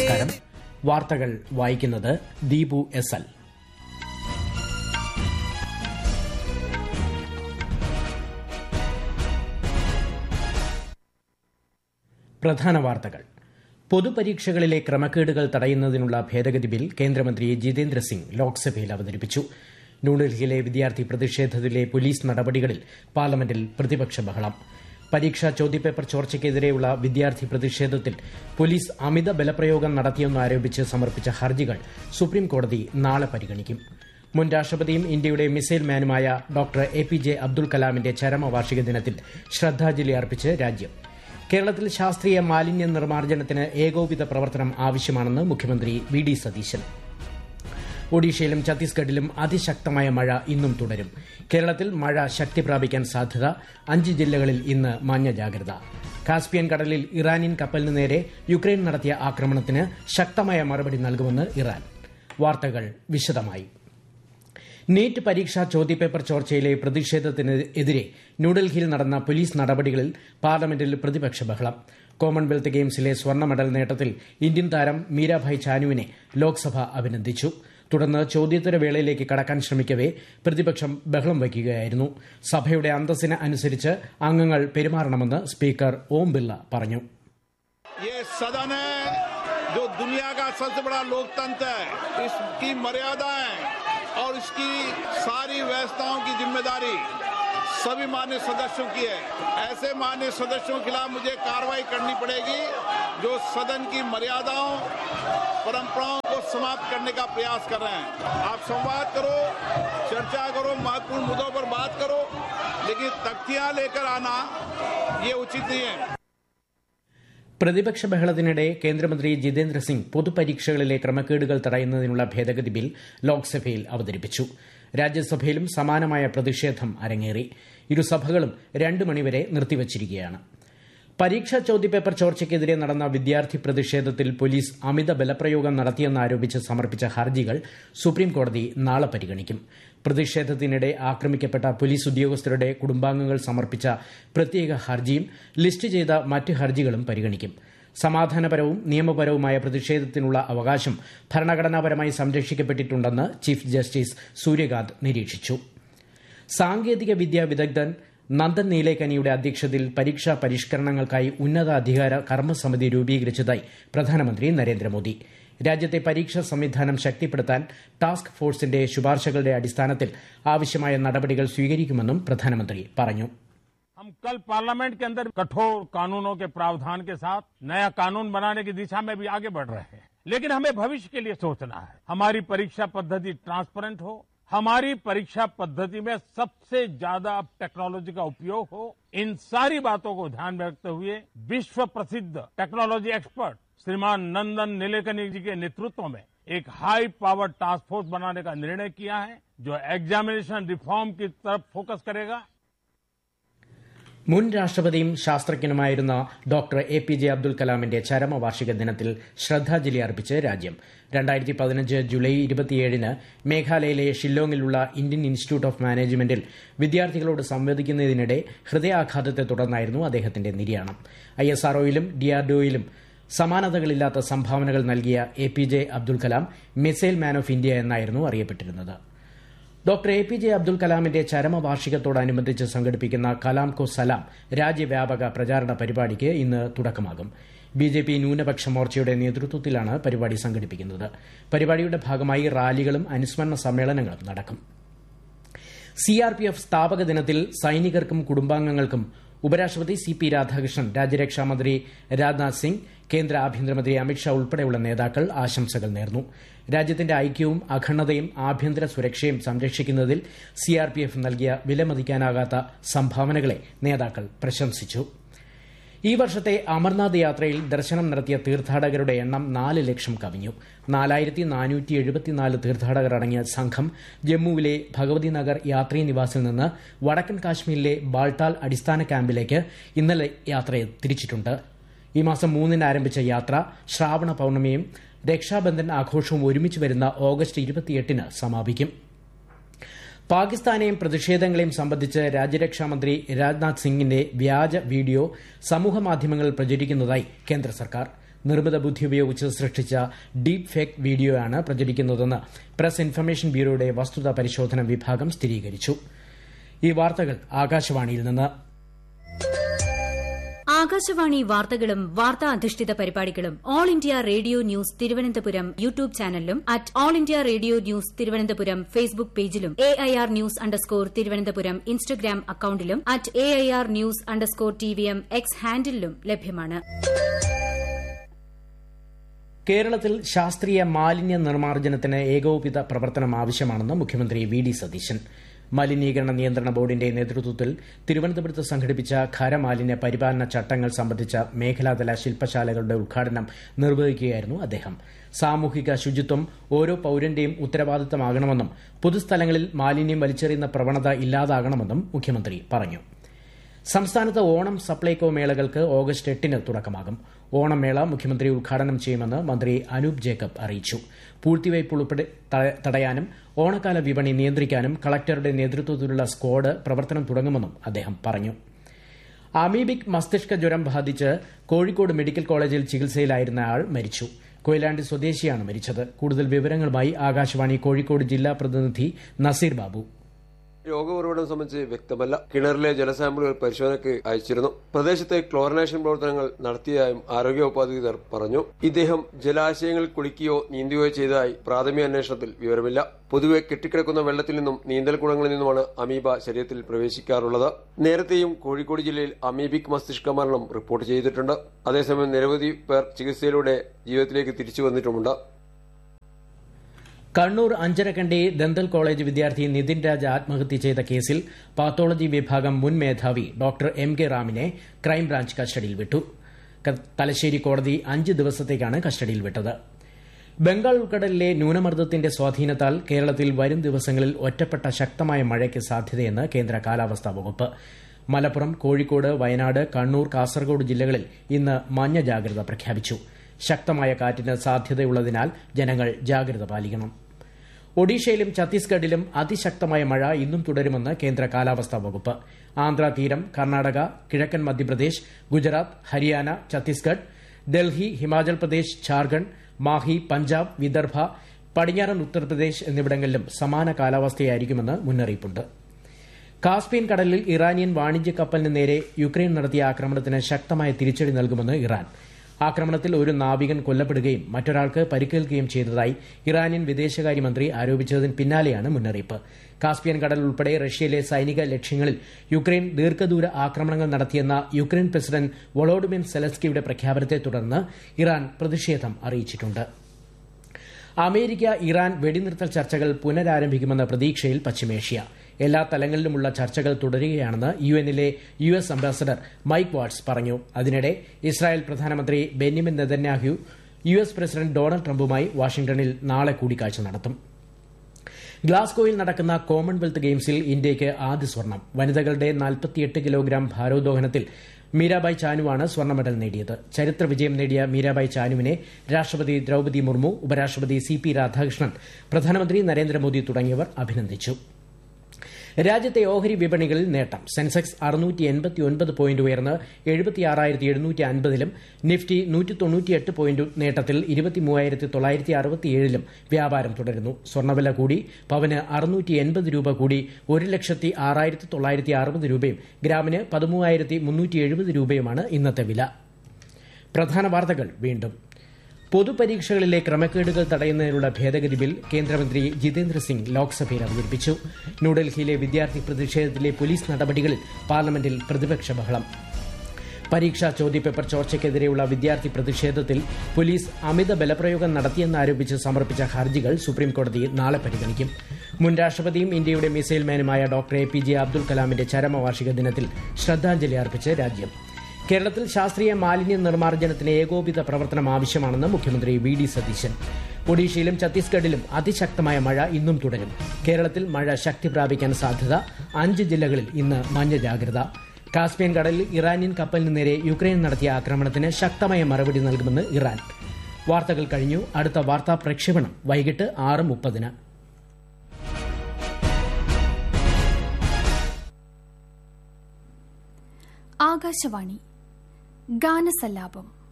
നമസ്കാരം വാർത്തകൾ വായിക്കുന്നത് ദീപു എസ് എൽ പ്രധാന വാർത്തകൾ പൊതുപരീക്ഷകളിലെ ക്രമക്കേടുകൾ തടയുന്നതിനുള്ള ഭേദഗതി ബിൽ കേന്ദ്രമന്ത്രി ജിതേന്ദ്ര സിംഗ് ലോക്സഭയിൽ അവതരിപ്പിച്ചു ന്യൂഡൽഹിയിലെ വിദ്യാർത്ഥി പ്രതിഷേധത്തിലെ പോലീസ് നടപടികളിൽ പാർലമെന്റിൽ പ്രതിപക്ഷ ബഹളം പരീക്ഷാ ചോദ്യപേപ്പർ ചോർച്ചയ്ക്കെതിരെയുള്ള വിദ്യാർത്ഥി പ്രതിഷേധത്തിൽ പോലീസ് അമിത ബലപ്രയോഗം നടത്തിയെന്നാരോപിച്ച് സമർപ്പിച്ച ഹർജികൾ സുപ്രീംകോടതി നാളെ പരിഗണിക്കും മുൻ രാഷ്ട്രപതിയും ഇന്ത്യയുടെ മിസൈൽ മാനുമായ doctor A P J Abdul കലാമിന്റെ ചരമവാർഷിക ദിനത്തിൽ ശ്രദ്ധാഞ്ജലി അർപ്പിച്ച് രാജ്യം കേരളത്തിൽ ശാസ്ത്രീയ മാലിന്യ നിർമ്മാർജ്ജനത്തിന് ഏകോപിത പ്രവർത്തനം ആവശ്യമാണെന്ന് മുഖ്യമന്ത്രി വി ഡി സതീശൻ ഒഡീഷയിലും ഛത്തീസ്ഗഡിലും അതിശക്തമായ മഴ ഇന്നും തുടരും കേരളത്തിൽ മഴ ശക്തി പ്രാപിക്കാൻ സാധ്യത അഞ്ച് ജില്ലകളിൽ ഇന്ന് മഞ്ഞ ജാഗ്രത കാസ്പിയൻ കടലിൽ ഇറാനിയൻ കപ്പലിന് നേരെ യുക്രൈൻ നടത്തിയ ആക്രമണത്തിന് ശക്തമായ മറുപടി നൽകുമെന്ന് ഇറാൻ വാർത്തകൾ വിശദമായി നീറ്റ് പരീക്ഷാ ചോദ്യപേപ്പർ ചോർച്ചയിലെ പ്രതിഷേധത്തിനെതിരെ ന്യൂഡൽഹിയിൽ നടന്ന പോലീസ് നടപടികളിൽ പാർലമെന്റിൽ പ്രതിപക്ഷ ബഹളം കോമൺവെൽത്ത് ഗെയിംസിലെ സ്വർണ്ണ മെഡൽ നേട്ടത്തിൽ ഇന്ത്യൻ താരം മീരാഭായ് ചാനുവിനെ ലോക്സഭ അഭിനന്ദിച്ചു തുടർന്ന് ചോദ്യോത്തര വേളയിലേക്ക് കടക്കാൻ ശ്രമിക്കവെ പ്രതിപക്ഷം ബഹളം വയ്ക്കുകയായിരുന്നു സഭയുടെ അന്തസ്സിന് അനുസരിച്ച് അംഗങ്ങൾ പെരുമാറണമെന്ന് സ്പീക്കർ ഓം ബിർള പറഞ്ഞു ये सदन है जो दुनिया का सबसे बड़ा लोकतंत्र है इसकी मर्यादाएं और इसकी सारी व्यवस्थाओं की जिम्मेदारी सभी मान्य सदस्यों की है ऐसे मान्य सदस्यों के खिलाफ मुझे कार्रवाई करनी पड़ेगी जो सदन की मर्यादाओं परंपराओं को समाप्त करने का प्रयास कर रहे हैं आप संवाद करो चर्चा करो महत्वपूर्ण मुद्दों पर बात करो लेकिन तख्तियां लेकर आना ये उचित नहीं है പ്രതിപക്ഷ ബഹളത്തിനിടെ കേന്ദ്രമന്ത്രി ജിതേന്ദ്ര സിംഗ് പൊതുപരീക്ഷകളിലെ ക്രമക്കേടുകൾ തടയുന്നതിനുള്ള ഭേദഗതി ബിൽ ലോക്സഭയിൽ അവതരിപ്പിച്ചു രാജ്യസഭയിലും സമാനമായ പ്രതിഷേധം അരങ്ങേറി ഇരുസഭകളും രണ്ട് മണിവരെ നിർത്തിവച്ചിരിക്കുകയാണ് പരീക്ഷാ ചോദ്യപേപ്പർ ചോർച്ചയ്ക്കെതിരെ നടന്ന വിദ്യാർത്ഥി പ്രതിഷേധത്തിൽ പോലീസ് അമിത ബലപ്രയോഗം നടത്തിയെന്നാരോപിച്ച് സമർപ്പിച്ച ഹർജികൾ സുപ്രീംകോടതി നാളെ പരിഗണിക്കും പ്രതിഷേധത്തിനിടെ ആക്രമിക്കപ്പെട്ട പോലീസ് ഉദ്യോഗസ്ഥരുടെ കുടുംബാംഗങ്ങൾ സമർപ്പിച്ച പ്രത്യേക ഹർജിയും ലിസ്റ്റ് ചെയ്ത മറ്റ് ഹർജികളും പരിഗണിക്കും സമാധാനപരവും നിയമപരവുമായ പ്രതിഷേധത്തിനുള്ള അവകാശം ഭരണഘടനാപരമായി സംരക്ഷിക്കപ്പെട്ടിട്ടുണ്ടെന്ന് ചീഫ് ജസ്റ്റിസ് സൂര്യകാന്ത് നിരീക്ഷിച്ചു സാങ്കേതിക വിദ്യാ വിദഗ്ധൻ നന്ദൻ നീലേക്കനിയുടെ അധ്യക്ഷതയിൽ പരീക്ഷാ പരിഷ്കരണങ്ങൾക്കായി ഉന്നതാധികാര കർമ്മസമിതി രൂപീകരിച്ചതായി പ്രധാനമന്ത്രി നരേന്ദ്രമോദി രാജ്യത്തെ പരീക്ഷാ സംവിധാനം ശക്തിപ്പെടുത്താൻ ടാസ്ക് ഫോഴ്സിന്റെ ശുപാർശകളുടെ അടിസ്ഥാനത്തിൽ ആവശ്യമായ നടപടികൾ സ്വീകരിക്കുമെന്നും പ്രധാനമന്ത്രി പറഞ്ഞു हम कल पार्लियामेंट के अंदर कठोर कानूनों के प्रावधान के साथ नया कानून बनाने की दिशा में भी आगे बढ़ रहे हैं लेकिन हमें भविष्य के लिए सोचना है हमारी परीक्षा पद्धति ट्रांसपेरेंट हो हमारी परीक्षा पद्धति में सबसे ज्यादा टेक्नोलॉजी का उपयोग हो इन सारी बातों को ध्यान में रखते हुए विश्व प्रसिद्ध टेक्नोलॉजी एक्सपर्ट श्रीमान नंदन नीलेकनी जी के नेतृत्व में एक हाई पावर टास्क फोर्स बनाने का निर्णय किया है जो एग्जामिनेशन रिफॉर्म की तरफ फोकस करेगा മുൻ രാഷ്ട്രപതിയും ശാസ്ത്രജ്ഞനുമായിരുന്ന doctor A P J Abdul കലാമിന്റെ ചരമവാർഷിക ദിനത്തിൽ ശ്രദ്ധാഞ്ജലി അർപ്പിച്ച് രാജ്യം രണ്ടായിരത്തി പതിനഞ്ച് ജൂലൈ ഇരുപത്തിയേഴിന് മേഘാലയയിലെ ഷില്ലോങ്ങിലുള്ള ഇന്ത്യൻ ഇൻസ്റ്റിറ്റ്യൂട്ട് ഓഫ് മാനേജ്മെന്റിൽ വിദ്യാർത്ഥികളോട് സംവദിക്കുന്നതിനിടെ ഹൃദയാഘാതത്തെ തുടർന്നായിരുന്നു അദ്ദേഹത്തിന്റെ നിര്യാണം ഐ എസ് ആർഒയിലും ഡിആർഡിഒയിലും സമാനതകളില്ലാത്ത സംഭാവനകൾ നൽകിയ A P J Abdul Kalam missile man of India എന്നായിരുന്നു അറിയപ്പെട്ടിരുന്നത് doctor A P J Abdul കലാമിന്റെ ചരമവാർഷികത്തോടനുബന്ധിച്ച് സംഘടിപ്പിക്കുന്ന കലാം കോ സലാം രാജ്യവ്യാപക പ്രചാരണ പരിപാടിക്ക് ഇന്ന് തുടക്കമാകും ബി ജെ പി ന്യൂനപക്ഷ മോർച്ചയുടെ നേതൃത്വത്തിലാണ് പരിപാടി സംഘടിപ്പിക്കുന്നത് പരിപാടിയുടെ ഭാഗമായി റാലികളും അനുസ്മരണ സമ്മേളനങ്ങളും നടക്കും സിആർപിഎഫ് സ്ഥാപക ദിനത്തിൽ സൈനികർക്കും കുടുംബാംഗങ്ങൾക്കും ഉപരാഷ്ട്രപതി സി പി രാധാകൃഷ്ണൻ രാജ്യരക്ഷാമന്ത്രി രാജ്നാഥ് സിംഗ് കേന്ദ്ര ആഭ്യന്തരമന്ത്രി അമിത്ഷാ ഉൾപ്പെടെയുള്ള നേതാക്കൾ ആശംസകൾ നേർന്നു രാജ്യത്തിന്റെ ഐക്യവും അഖണ്ഡതയും ആഭ്യന്തര സുരക്ഷയും സംരക്ഷിക്കുന്നതിൽ സിആർപിഎഫ് നൽകിയ വിലമതിക്കാനാകാത്ത സംഭാവനകളെ നേതാക്കൾ പ്രശംസിച്ചു ഈ വർഷത്തെ അമർനാഥ് യാത്രയിൽ ദർശനം നടത്തിയ തീർത്ഥാടകരുടെ എണ്ണം നാല് ലക്ഷം കവിഞ്ഞു നാലായിരത്തി നാനൂറ്റി എഴുപത്തിനാല് തീർത്ഥാടകർ അടങ്ങിയ സംഘം ജമ്മുവിലെ ഭഗവതി നഗർ യാത്രീ നിവാസിൽ നിന്ന് വടക്കൻ കാശ്മീരിലെ ബാൾട്ടാൽ അടിസ്ഥാന ക്യാമ്പിലേക്ക് ഇന്നലെ യാത്ര തിരിച്ചിട്ടുണ്ട് ഈ മാസം മൂന്നിന് ആരംഭിച്ച യാത്ര ശ്രാവണ പൌർണമിയും രക്ഷാബന്ധൻ ആഘോഷവും ഒരുമിച്ച് വരുന്ന ഓഗസ്റ്റ് ഇരുപത്തിയെട്ടിന് സമാപിക്കും പാകിസ്ഥാനെയും പ്രതിഷേധങ്ങളെയും സംബന്ധിച്ച് രാജ്യരക്ഷാമന്ത്രി രാജ്നാഥ് സിംഗിന്റെ വ്യാജ വീഡിയോ സമൂഹമാധ്യമങ്ങളിൽ പ്രചരിക്കുന്നതായി കേന്ദ്ര സർക്കാർ നിർമ്മിത ബുദ്ധി ഉപയോഗിച്ച് സൃഷ്ടിച്ച ഡീപ് ഫേക്ക് വീഡിയോയാണ് പ്രചരിക്കുന്നതെന്ന് പ്രസ് ഇൻഫർമേഷൻ ബ്യൂറോയുടെ വസ്തുതാ പരിശോധന വിഭാഗം സ്ഥിരീകരിച്ചു ഈ വാർത്തകൾ ആകാശവാണിയിൽ നിന്ന് ആകാശവാണി വാർത്തകളും വാർത്താ അധിഷ്ഠിത പരിപാടികളും all India radio news Thiruvananthapuram YouTube ചാനലിലും at all India radio news Thiruvananthapuram Facebook പേജിലും A I R news underscore Thiruvananthapuram Instagram അക്കൌണ്ടിലും at A I R news underscore T V M X ഹാൻഡിലും ലഭ്യമാണ് കേരളത്തിൽ ശാസ്ത്രീയ മാലിന്യ നിർമ്മാർജ്ജനത്തിന് ഏകോപിത പ്രവർത്തനം ആവശ്യമാണെന്ന് മുഖ്യമന്ത്രി വി ഡി സതീശൻ മലിനീകരണ നിയന്ത്രണ ബോർഡിന്റെ നേതൃത്വത്തിൽ തിരുവനന്തപുരത്ത് സംഘടിപ്പിച്ച ഖരമാലിന്യ പരിപാലന ചട്ടങ്ങൾ സംബന്ധിച്ച മേഖലാതല ശില്പശാലകളുടെ ഉദ്ഘാടനം നിർവഹിക്കുകയായിരുന്നു അദ്ദേഹം സാമൂഹിക ശുചിത്വം ഓരോ പൌരന്റെയും ഉത്തരവാദിത്തമാകണമെന്നും പൊതുസ്ഥലങ്ങളിൽ മാലിന്യം വലിച്ചെറിയുന്ന പ്രവണത ഇല്ലാതാകണമെന്നും മുഖ്യമന്ത്രി പറഞ്ഞു സംസ്ഥാനത്ത് ഓണം സപ്ലൈകോ മേളകൾക്ക് ഓഗസ്റ്റ് എട്ടിന് തുടക്കമാകും ഓണം മേള മുഖ്യമന്ത്രി ഉദ്ഘാടനം ചെയ്യുമെന്ന് മന്ത്രി അനൂപ് ജേക്കബ് അറിയിച്ചു പൂഴ്ത്തിവയ്പ് ഉൾപ്പെടെ തടയാനും ഓണക്കാല വിപണി നിയന്ത്രിക്കാനും കളക്ടറുടെ നേതൃത്വത്തിലുള്ള സ്ക്വാഡ് പ്രവർത്തനം തുടങ്ങുമെന്നും അദ്ദേഹം പറഞ്ഞു അമീബിക് മസ്തിഷ്ക ജ്വരം ബാധിച്ച് കോഴിക്കോട് മെഡിക്കൽ കോളേജിൽ ചികിത്സയിലായിരുന്ന ആൾ മരിച്ചു കൊയിലാണ്ടി സ്വദേശിയാണ് മരിച്ചത് കൂടുതൽ വിവരങ്ങളുമായി ആകാശവാണി കോഴിക്കോട് ജില്ലാ പ്രതിനിധി നസീർ ബാബു രോഗഉറവിടം സംബന്ധിച്ച് വ്യക്തമല്ല കിണറിലെ ജലസാമ്പിളുകൾ പരിശോധനയ്ക്ക് അയച്ചിരുന്നു പ്രദേശത്തെ ക്ലോറിനേഷൻ പ്രവർത്തനങ്ങൾ നടത്തിയതായും ആരോഗ്യവകുപ്പ് അധികൃതർ പറഞ്ഞു ഇദ്ദേഹം ജലാശയങ്ങളിൽ കുളിക്കുകയോ നീന്തുകയോ ചെയ്തതായി പ്രാഥമിക അന്വേഷണത്തിൽ വിവരമില്ല പൊതുവെ കെട്ടിക്കിടക്കുന്ന വെള്ളത്തിൽ നിന്നും നീന്തൽക്കുളങ്ങളിൽ നിന്നുമാണ് അമീബ ശരീരത്തിൽ പ്രവേശിക്കാറുള്ളത് നേരത്തെയും കോഴിക്കോട് ജില്ലയിൽ അമീബിക് മസ്തിഷ്ക മരണം റിപ്പോർട്ട് ചെയ്തിട്ടുണ്ട് അതേസമയം നിരവധി പേർ ചികിത്സയിലൂടെ ജീവിതത്തിലേക്ക് തിരിച്ചു വന്നിട്ടുമുണ്ട് കണ്ണൂർ അഞ്ചരക്കണ്ടി ദന്തൽ കോളേജ് വിദ്യാർത്ഥി നിതിൻ രാജ് ആത്മഹത്യ ചെയ്ത കേസിൽ പാത്തോളജി വിഭാഗം മുൻ മേധാവി ഡോക്ടർ എം കെ റാമിനെ ക്രൈംബ്രാഞ്ച് കസ്റ്റഡിയിൽ വിട്ടു തലശ്ശേരി കോടതി അഞ്ച് ദിവസത്തേക്കാണ് കസ്റ്റഡിയിൽ വിട്ടത് ബംഗാൾ ഉൾക്കടലിലെ ന്യൂനമർദ്ദത്തിന്റെ സ്വാധീനത്താൽ കേരളത്തിൽ വരും ദിവസങ്ങളിൽ ഒറ്റപ്പെട്ട ശക്തമായ മഴയ്ക്ക് സാധ്യതയെന്ന് കേന്ദ്ര കാലാവസ്ഥാ വകുപ്പ് മലപ്പുറം കോഴിക്കോട് വയനാട് കണ്ണൂർ കാസർഗോഡ് ജില്ലകളിൽ ഇന്ന് മഞ്ഞ ജാഗ്രത പ്രഖ്യാപിച്ചു ശക്തമായ കാറ്റിന് സാധ്യതയുള്ളതിനാൽ ജനങ്ങൾ ജാഗ്രത പാലിക്കണം ഒഡീഷയിലും ഛത്തീസ്ഗഡിലും അതിശക്തമായ മഴ ഇന്നും തുടരുമെന്ന് കേന്ദ്ര കാലാവസ്ഥാ വകുപ്പ് ആന്ധ്ര തീരം കർണാടക കിഴക്കൻ മധ്യപ്രദേശ് ഗുജറാത്ത് ഹരിയാന ഛത്തീസ്ഗഡ് ഡൽഹി ഹിമാചൽ പ്രദേശ് ഝാർഖണ്ഡ് മാഹി പഞ്ചാബ് വിദർഭ പടിഞ്ഞാറൻ ഉത്തർപ്രദേശ് എന്നിവിടങ്ങളിലും സമാന കാലാവസ്ഥയായിരിക്കുമെന്ന് മുന്നറിയിപ്പുണ്ട് കാസ്പിയൻ കടലിൽ ഇറാനിയൻ വാണിജ്യ കപ്പലിന് നേരെ യുക്രൈൻ നടത്തിയ ആക്രമണത്തിന് ശക്തമായ തിരിച്ചടി നൽകുമെന്ന് ഇറാൻ ആക്രമണത്തിൽ ഒരു നാവികൻ കൊല്ലപ്പെടുകയും മറ്റൊരാൾക്ക് പരിക്കേൽക്കുകയും ചെയ്തതായി ഇറാനിയൻ വിദേശകാര്യമന്ത്രി ആരോപിച്ചതിന് പിന്നാലെയാണ് മുന്നറിയിപ്പ് കാസ്പിയൻ കടൽ ഉൾപ്പെടെ റഷ്യയിലെ സൈനിക ലക്ഷ്യങ്ങളിൽ യുക്രൈൻ ദീർഘദൂര ആക്രമണങ്ങൾ നടത്തിയെന്ന യുക്രൈൻ പ്രസിഡന്റ് വൊളോഡിമിർ സെലസ്കിയുടെ പ്രഖ്യാപനത്തെ തുടർന്ന് ഇറാൻ പ്രതിഷേധം അറിയിച്ചിട്ടുണ്ട് അമേരിക്ക ഇറാൻ വെടിനിർത്തൽ ചർച്ചകൾ പുനരാരംഭിക്കുമെന്ന പ്രതീക്ഷയിൽ പശ്ചിമേഷ്യ എല്ലാ തലങ്ങളിലുമുള്ള ചർച്ചകൾ തുടരുകയാണെന്ന് യു എന്നിലെ U S ambassador Mike Waltz പറഞ്ഞു അതിനിടെ ഇസ്രായേൽ പ്രധാനമന്ത്രി Benjamin Netanyahu U S president Donald ട്രംപുമായി വാഷിംഗ്ടണിൽ നാളെ കൂടിക്കാഴ്ച നടത്തും ഗ്ലാസ്ഗോയിൽ നടക്കുന്ന കോമൺവെൽത്ത് ഗെയിംസിൽ ഇന്ത്യയ്ക്ക് ആദ്യ സ്വർണം വനിതകളുടെ നാൽപ്പത്തിയെട്ട് കിലോഗ്രാം ഭാരോദ്വഹനത്തിൽ മീരാബായ് ചാനുവാണ് സ്വർണ്ണ മെഡൽ നേടിയത് ചരിത്ര വിജയം നേടിയ മീരാബായ് ചാനുവിനെ രാഷ്ട്രപതി ദ്രൌപതി മുർമു ഉപരാഷ്ട്രപതി സി പി രാധാകൃഷ്ണൻ പ്രധാനമന്ത്രി നരേന്ദ്രമോദി തുടങ്ങിയവർ അഭിനന്ദിച്ചു രാജ്യത്തെ ഓഹരി വിപണികളിൽ നേട്ടം സെൻസെക്സ് അറുന്നൂറ്റി എൺപത്തി ഒൻപത് പോയിന്റ് ഉയർന്ന് എഴുപത്തിയാറായിരത്തി എഴുന്നൂറ്റി അൻപതിലും നിഫ്റ്റി നൂറ്റി തൊണ്ണൂറ്റിയെട്ട് പോയിന്റ് നേട്ടത്തിൽ ഇരുപത്തിമൂവായിരത്തി തൊള്ളായിരത്തി അറുപത്തിയേഴിലും വ്യാപാരം തുടരുന്നു സ്വർണ്ണവില കൂടി പവന് അറുന്നൂറ്റി എൺപത് രൂപ കൂടി ഒരു ലക്ഷത്തി ആറായിരത്തി തൊള്ളായിരത്തി അറുപത് രൂപയും ഗ്രാമിന് പതിമൂവായിരത്തി മുന്നൂറ്റി എഴുപത് രൂപയുമാണ് ഇന്നത്തെ വില പ്രധാന വാർത്തകൾ വീണ്ടും പൊതുപരീക്ഷകളിലെ ക്രമക്കേടുകൾ തടയുന്നതിനുള്ള ഭേദഗതി ബിൽ കേന്ദ്രമന്ത്രി ജിതേന്ദ്ര സിംഗ് ലോക്സഭയിൽ അവതരിപ്പിച്ചു ന്യൂഡൽഹിയിലെ വിദ്യാർത്ഥി പ്രതിഷേധത്തിലെ പോലീസ് നടപടികളിൽ പാർലമെന്റിൽ പ്രതിപക്ഷ ബഹളം പരീക്ഷാ ചോദ്യപേപ്പർ ചോർച്ചയ്ക്കെതിരെയുള്ള വിദ്യാർത്ഥി പ്രതിഷേധത്തിൽ പോലീസ് അമിത ബലപ്രയോഗം നടത്തിയെന്നാരോപിച്ച് സമർപ്പിച്ച ഹർജികൾ സുപ്രീംകോടതി നാളെ പരിഗണിക്കും മുൻ രാഷ്ട്രപതിയും ഇന്ത്യയുടെ മിസൈൽ മാനുമായ doctor A P J Abdul കലാമിന്റെ ചരമവാർഷിക ദിനത്തിൽ ശ്രദ്ധാഞ്ജലി അർപ്പിച്ച് രാജ്യം കേരളത്തിൽ ശാസ്ത്രീയ മാലിന്യ നിർമ്മാർജ്ജനത്തിന് ഏകോപിത പ്രവർത്തനം ആവശ്യമാണെന്ന് മുഖ്യമന്ത്രി വി ഡി സതീശൻ ഒഡീഷയിലും ഛത്തീസ്ഗഡിലും അതിശക്തമായ മഴ ഇന്നും തുടരും കേരളത്തിൽ മഴ ശക്തി പ്രാപിക്കാൻ സാധ്യത അഞ്ച് ജില്ലകളിൽ ഇന്ന് മഞ്ഞ ജാഗ്രത കാസ്പിയൻ കടലിൽ ഇറാനിയൻ കപ്പലിന് നേരെ യുക്രൈൻ നടത്തിയ ആക്രമണത്തിന് ശക്തമായ മറുപടി നൽകുമെന്ന് ഇറാൻ വാർത്തകൾ കഴിഞ്ഞു അടുത്ത വാർത്താ പ്രക്ഷേപണം വൈകിട്ട് ആറ് മുപ്പതിന് ആകാശവാണി ഗാനസല്ലാപം